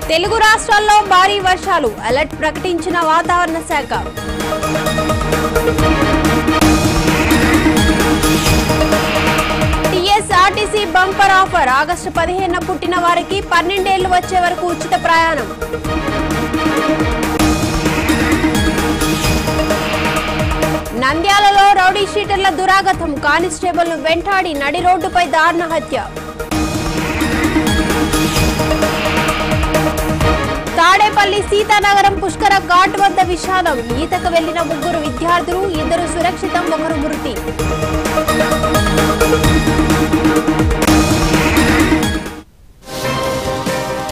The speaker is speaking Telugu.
తెలుగు రాష్ట్రాల్లో భారీ వర్షాలు అలర్ట్ ప్రకటించిన వాతావరణ శాఖ టీఎస్ఆర్టీసీ బంపర్ ఆఫర్ ఆగస్టు పదిహేను పుట్టిన వారికి పన్నెండేళ్లు వచ్చే వరకు ఉచిత ప్రయాణం నంద్యాలలో రౌడీ షీటర్ల దురాగతం కానిస్టేబుల్ వెంటాడి నడి రోడ్డుపై దారుణ హత్య తాడేపల్లి సీతానగరం పుష్కర ఘాట్ వద్ద విషాదం ఈతకు వెళ్లిన ముగ్గురు విద్యార్థులు ఇద్దరు సురక్షితం ఒకరు మృతి